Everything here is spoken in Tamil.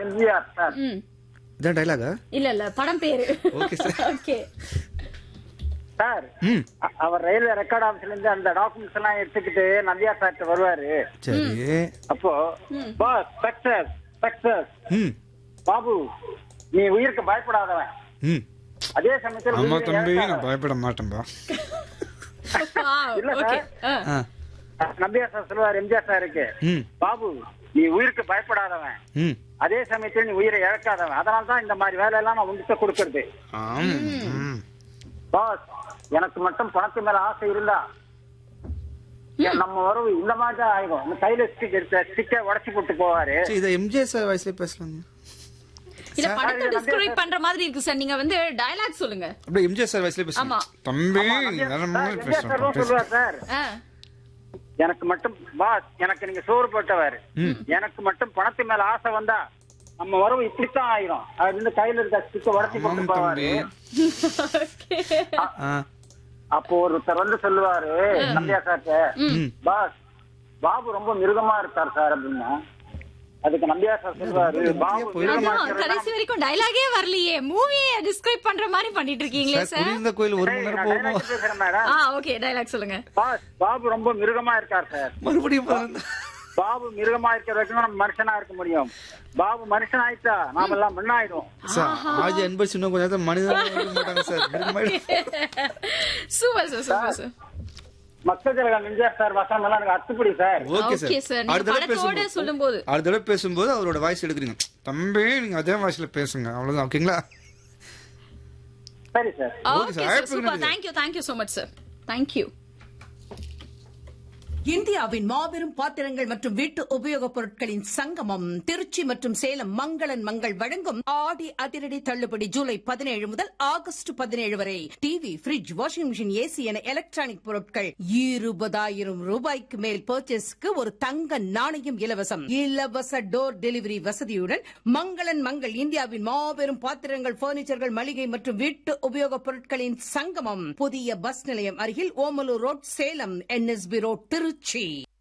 எம்ஜிஆர் சார் ம் இதான் டைலாகா இல்ல இல்ல படம் பேரு Okay, sir. ஓகே சார் ம் அ- அவர் ரயில்வே ரெக்கார்ட் ஆபீஸ்ல இருந்து அந்த டாக்குமெண்ட்ஸ் எல்லாம் எடுத்துக்கிட்டு நம்பியார் சார்ட்ட வருவாரு சரி அப்போ பாஸ் சக்சஸ் சக்சஸ் ம் பாபு நீ உயிருக்கு பயப்படாதவன் ம் அதே சமயத்தில் ஆமா உயிரை தம்பி இழக்காதவன். நான் பயப்பட மாட்டேன்பா இல்ல ஓகே சார். ஆ நம்பியார் சார் சொல்லுவார் எம்ஜிஆர் சாருக்கு ம் பாபு நீ உயிருக்கு பயப்படாதவன் ம் அதே சமயத்தில் நீ உயிரை இழக்காதவன் அதனால தான் இந்த மாதிரி வேலையெல்லாம் நான் உங்ககிட்ட கொடுக்கறது ஆம் ம். பாஸ் எனக்கு மட்டும் பணத்து மேல ஆசை இருந்தா ஏன் நம்ம வரவு இந்த மாதிரி தான் ஆகும் இந்த கையில ஸ்டிக் எடுத்த ஸ்டிக்கை உடச்சு போட்டு போவாரு சரி இதை எம்ஜிஆர் சார் வயசுல பேசலாங்க இல்ல படத்தை டிஸ்கிரைப் பண்ற மாதிரி இருக்கு சார் நீங்க வந்து டயலாக் சொல்லுங்க அப்படியே எம்ஜிஆர் சார் வயசுல பேசலாம் ஆமா தம்பி வேற சார், மாதிரி எம்ஜிஆர் சாரும் பேசுறேன் சொல்லுவார் சார் ஆ. எனக்கு மட்டும் பாஸ் எனக்கு நீங்க சோறு போட்டவர் எனக்கு மட்டும் பணத்து மேல ஆசை வந்தா நம்ம வரவு இப்படித்தான் ஆயிரும் அது இருந்து கையில இருக்க ஸ்டிக்கை உடச்சு போட்டு ஆமாம் போவாரு தம்பி Okay. ஆ அப்போ ஒருத்தர் வந்து சொல்லுவாரு நம்பியா சார்ட்ட பாஸ் பாபு ரொம்ப மிருகமா இருக்கார் சார் அப்படின்னா அதுக்கு நம்பியா சார் சொல்லுவாரு பாபு மிருகமா அதான், இருக்கிறது கடைசி வரைக்கும் டயலாகே வரலையே மூவியே டிஸ்கிரைப் பண்ற மாதிரி பண்ணிட்டு இருக்கீங்களே சார் சார் குடியிருந்த கோயில் ஒரு மணி நேரம் போகுமோ பேசுறேன் மேடம் ஆ ஓகே டயலாக் சொல்லுங்க பாஸ் பாபு ரொம்ப மிருகமா இருக்கார் சார் மறுபடியும் பாருங்க. பாபு மிருகமா இருக்கிற வரைக்கும் நம்ம மனுஷனா இருக்க முடியும் பாபு மனுஷன் ஆயிட்டா நாம எல்லாம் மண்ணாயிடும் சார் ஆஜி அன்பர் இன்னும் கொஞ்ச நேரத்தில் மனிதனாக இருக்க மாட்டாங்க சார் மிருகமாயிடும். சூப்பர் சார் சூப்பர் சார் மக்கள் திலகம் எம்ஜிஆர் சார் வசனம் எல்லாம் எனக்கு அத்துப்படி sir okay okay sir sir நீங்க அடுத்த தடவை படத்தோட பேசும்போது சொல்லும்போது அடுத்த தடவை பேசும்போது அவரோட வாய்ஸ் எடுக்கிறீங்க தம்பி நீங்க அதே வாய்ஸ்ல பேசுங்க அவ்வளவுதான் ஓகேங்களா சரி sir Okay, okay sir. Sir அழைப்புக்கு சூப்பர் நன்றி. Thank you thank you so much sir thank you இந்தியாவின் மாபெரும் பாத்திரங்கள் மற்றும் வீட்டு உபயோகப் பொருட்களின் சங்கமம் திருச்சி மற்றும் சேலம் மங்களன் மங்கள் வழங்கும் ஆடி அதிரடி தள்ளுபடி ஜூலை பதினேழு முதல் ஆகஸ்ட் பதினேழு வரை TV fridge washing machine AC என எலக்ட்ரானிக் பொருட்கள் இருபதாயிரம் ரூபாய்க்கு மேல் பர்ச்சேஸ்க்கு ஒரு தங்க நாணயம் இலவசம் இலவச டோர் டெலிவரி வசதியுடன் மங்களன் மங்கள் இந்தியாவின் மாபெரும் பாத்திரங்கள் பர்னிச்சர்கள் மளிகை மற்றும் வீட்டு உபயோகப் பொருட்களின் சங்கமம் புதிய பஸ் நிலையம் அருகில் Omalur road Salem NSB road Trichy